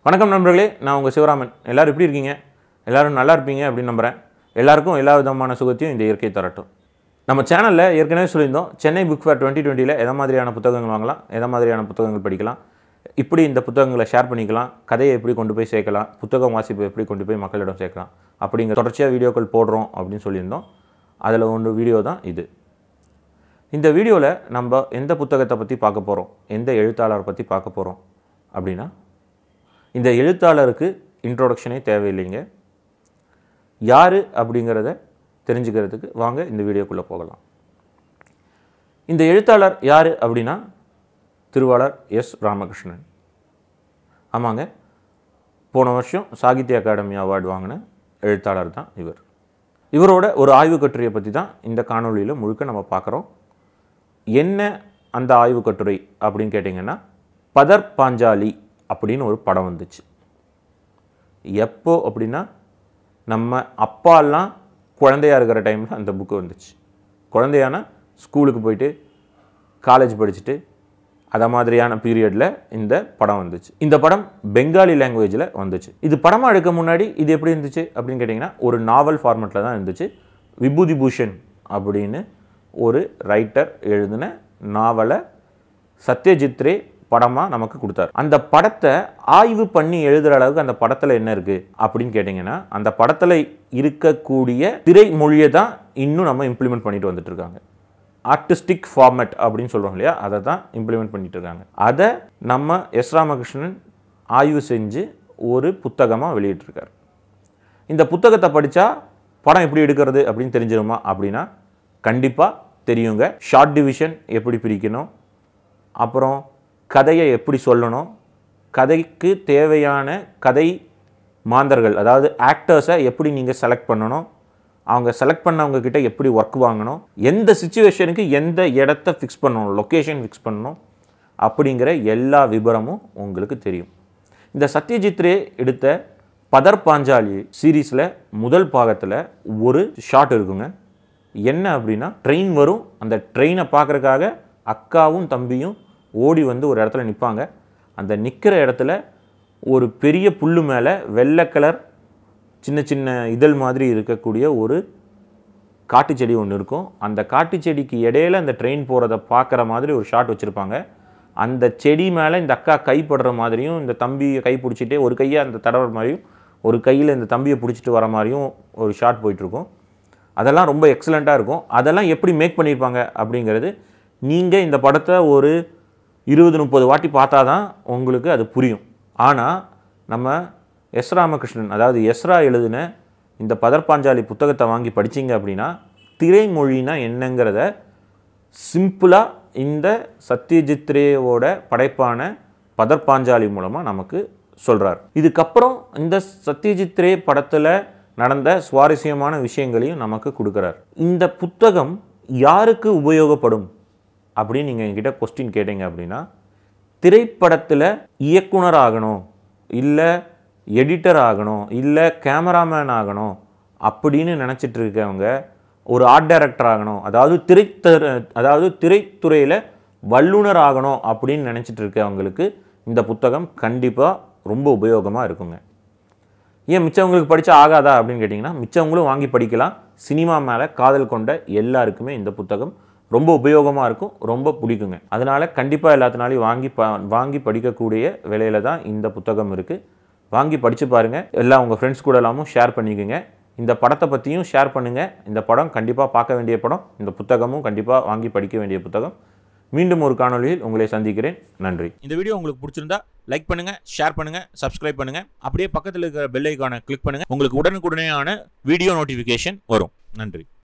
வணக்கம் நண்பர்களே நான் உங்கள் சிவராமன் எல்லாரும் எப்படி இருக்கீங்க எல்லாரும் நல்லா இருப்பீங்க அப்படின்னு நம்புகிறேன் எல்லாருக்கும் எல்லா விதமான சுகத்தையும் இந்த இயற்கை தரட்டும் நம்ம சேனலில் ஏற்கனவே சொல்லியிருந்தோம் சென்னை புக் ஃபேர் டுவெண்ட்டி டுவெண்ட்டியில் எதை மாதிரியான புத்தகங்கள் வாங்கலாம் எதை மாதிரியான புத்தகங்கள் படிக்கலாம் இப்படி இந்த புத்தகங்களை ஷேர் பண்ணிக்கலாம் கதையை எப்படி கொண்டு போய் சேர்க்கலாம் புத்தகம் வாசிப்பை எப்படி கொண்டு போய் மக்களிடம் சேர்க்கலாம் அப்படிங்கிற தொடர்ச்சியாக வீடியோக்கள் போடுறோம் அப்படின்னு சொல்லியிருந்தோம் அதில் ஒன்று வீடியோ தான் இது இந்த வீடியோவில் நம்ம எந்த புத்தகத்தை பற்றி பார்க்க போகிறோம் எந்த எழுத்தாளரை பற்றி பார்க்க போகிறோம் அப்படின்னா இந்த எழுத்தாளருக்கு இன்ட்ரோடக்ஷனே தேவையில்லைங்க யார் அப்படிங்கிறத தெரிஞ்சுக்கிறதுக்கு வாங்க இந்த வீடியோக்குள்ளே போகலாம் இந்த எழுத்தாளர் யார் அப்படின்னா திருவாளர் எஸ் ராமகிருஷ்ணன் ஆமாங்க போன வருஷம் சாகித்ய அகாடமி அவார்டு வாங்கின எழுத்தாளர் தான் இவர் இவரோட ஒரு ஆய்வு கட்டுரையை பற்றி தான் இந்த காணொளியில் முழுக்க நம்ம பார்க்குறோம் என்ன அந்த ஆய்வு கட்டுரை அப்படின்னு கேட்டிங்கன்னா பதர் பாஞ்சாலி அப்படின்னு ஒரு படம் வந்துச்சு எப்போ அப்படின்னா நம்ம அப்பாலாம் குழந்தையா இருக்கிற டைமில் அந்த புக்கு வந்துச்சு குழந்தையானா ஸ்கூலுக்கு போயிட்டு காலேஜ் படிச்சுட்டு அத மாதிரியான பீரியடில் இந்த படம் வந்துச்சு இந்த படம் பெங்காலி லாங்குவேஜில் வந்துச்சு இது படமாக எடுக்க முன்னாடி இது எப்படி இருந்துச்சு அப்படின்னு கேட்டிங்கன்னா ஒரு நாவல் ஃபார்மெட்டில் தான் இருந்துச்சு விபூதி பூஷன் அப்படின்னு ஒரு ரைட்டர் எழுதின நாவலை சத்யஜித் ரே படமாக நமக்கு கொடுத்தாரு அந்த படத்தை ஆய்வு பண்ணி எழுதுகிற அளவுக்கு அந்த படத்தில் என்ன இருக்குது அப்படின்னு கேட்டிங்கன்னா அந்த படத்தில் இருக்கக்கூடிய திரைமொழியை தான் இன்னும் நம்ம இம்ப்ளிமெண்ட் பண்ணிட்டு வந்துட்டு இருக்காங்க ஆர்டிஸ்டிக் ஃபார்மேட் அப்படின்னு சொல்கிறோம் இல்லையா அதை தான் இம்ப்ளிமெண்ட் பண்ணிட்டு இருக்காங்க அதை நம்ம எஸ் ராமகிருஷ்ணன் ஆய்வு செஞ்சு ஒரு புத்தகமாக வெளியிட்டிருக்காரு இந்த புத்தகத்தை படித்தா படம் எப்படி எடுக்கிறது அப்படின்னு தெரிஞ்சிருமா அப்படின்னா கண்டிப்பாக தெரியுங்க ஷார்ட் டிவிஷன் எப்படி பிரிக்கணும் அப்புறம் கதையை எப்படி சொல்லணும் கதைக்கு தேவையான கதை மாந்தர்கள் அதாவது ஆக்டர்ஸை எப்படி நீங்கள் செலக்ட் பண்ணணும் அவங்க செலக்ட் பண்ணவங்க கிட்ட எப்படி ஒர்க் வாங்கணும் எந்த சுச்சுவேஷனுக்கு எந்த இடத்த ஃபிக்ஸ் பண்ணணும் லொக்கேஷன் ஃபிக்ஸ் பண்ணணும் அப்படிங்கிற எல்லா விபரமும் உங்களுக்கு தெரியும் இந்த சத்யஜித் ரே எடுத்த பதர் பாஞ்சாலி சீரீஸில் முதல் பாகத்தில் ஒரு ஷாட் இருக்குங்க என்ன அப்படின்னா ட்ரெயின் வரும் அந்த ட்ரெயினை பார்க்குறக்காக அக்காவும் தம்பியும் ஓடி வந்து ஒரு இடத்துல நிற்பாங்க அந்த நிற்கிற இடத்துல ஒரு பெரிய புல்லு மேலே வெள்ளை கலர் சின்ன சின்ன இதழ் மாதிரி இருக்கக்கூடிய ஒரு காட்டு செடி ஒன்று இருக்கும் அந்த காட்டு செடிக்கு இடையில அந்த ட்ரெயின் போகிறத பார்க்குற மாதிரி ஒரு ஷாட் வச்சுருப்பாங்க அந்த செடி மேலே இந்த அக்கா கைப்படுற மாதிரியும் இந்த தம்பியை கை பிடிச்சிட்டே ஒரு கையை அந்த தடவுற மாதிரியும் ஒரு கையில் இந்த தம்பியை பிடிச்சிட்டு வர மாதிரியும் ஒரு ஷாட் போயிட்டுருக்கும் அதெல்லாம் ரொம்ப எக்ஸலண்ட்டாக இருக்கும் அதெல்லாம் எப்படி மேக் பண்ணியிருப்பாங்க அப்படிங்கிறது நீங்கள் இந்த படத்தை ஒரு இருபது முப்பது வாட்டி பார்த்தா தான் உங்களுக்கு அது புரியும் ஆனால் நம்ம எஸ் ராமகிருஷ்ணன் அதாவது எஸ்ரா எழுதின இந்த பதர்பாஞ்சாலி புத்தகத்தை வாங்கி படிச்சீங்க அப்படின்னா திரைமொழினா என்னங்கிறத சிம்பிளாக இந்த சத்யஜித் ரேவோட படைப்பான பதர்பாஞ்சாலி மூலமாக நமக்கு சொல்கிறார் இதுக்கப்புறம் இந்த சத்யஜித் ரே படத்தில் நடந்த சுவாரஸ்யமான விஷயங்களையும் நமக்கு கொடுக்குறார் இந்த புத்தகம் யாருக்கு உபயோகப்படும் அப்படின்னு நீங்கள் என்கிட்ட கொஸ்டின் கேட்டீங்க அப்படின்னா திரைப்படத்தில் இயக்குனர் ஆகணும் இல்லை எடிட்டர் ஆகணும் இல்லை கேமராமேன் ஆகணும் அப்படின்னு நினச்சிட்டு இருக்கவங்க ஒரு ஆர்ட் டைரக்டர் ஆகணும் அதாவது திரைத்தர அதாவது திரைத்துறையில் வல்லுனர் ஆகணும் அப்படின்னு நினச்சிட்டு இருக்கவங்களுக்கு இந்த புத்தகம் கண்டிப்பாக ரொம்ப உபயோகமாக இருக்குங்க ஏன் மிச்சவங்களுக்கு படித்தா ஆகாதா அப்படின்னு கேட்டிங்கன்னா மிச்சவங்களும் வாங்கி படிக்கலாம் சினிமா மேலே காதல் கொண்ட எல்லாருக்குமே இந்த புத்தகம் ரொம்ப உபயோகமாக இருக்கும் ரொம்ப பிடிக்குங்க அதனால் கண்டிப்பாக எல்லாத்தினாலையும் வாங்கி ப வாங்கி படிக்கக்கூடிய விலையில தான் இந்த புத்தகம் இருக்குது வாங்கி படித்து பாருங்கள் எல்லாம் உங்கள் ஃப்ரெண்ட்ஸ் கூட எல்லாமும் ஷேர் பண்ணிக்கோங்க இந்த படத்தை பற்றியும் ஷேர் பண்ணுங்கள் இந்த படம் கண்டிப்பாக பார்க்க வேண்டிய படம் இந்த புத்தகமும் கண்டிப்பாக வாங்கி படிக்க வேண்டிய புத்தகம் மீண்டும் ஒரு காணொளியில் உங்களை சந்திக்கிறேன் நன்றி இந்த வீடியோ உங்களுக்கு பிடிச்சிருந்தா லைக் பண்ணுங்க ஷேர் பண்ணுங்க சப்ஸ்கிரைப் பண்ணுங்க அப்படியே பக்கத்தில் இருக்கிற பெல் ஐக்கானை கிளிக் பண்ணுங்க உங்களுக்கு உடனுக்குடனேயான வீடியோ நோட்டிஃபிகேஷன் வரும் நன்றி